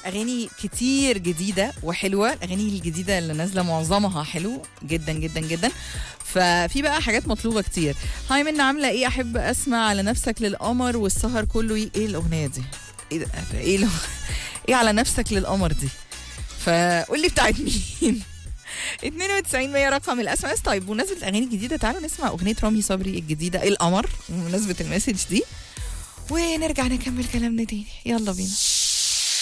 اغاني كتير جديده وحلوه الاغاني الجديده اللي نازله معظمها حلو جدا جدا جدا ففي بقى حاجات مطلوبه كتير هاي من عامله ايه احب اسمع على نفسك للقمر والسهر كله ايه إيه الاغنيه دي ايه ده ايه الأغ- ايه على نفسك للقمر دي فقول لي بتاعت مين 92 100 رقم الاس ام اس طيب بمناسبه الاغاني الجديده تعالوا نسمع اغنيه رامي صبري الجديده القمر بمناسبه المسج دي ونرجع نكمل كلامنا تاني يلا بينا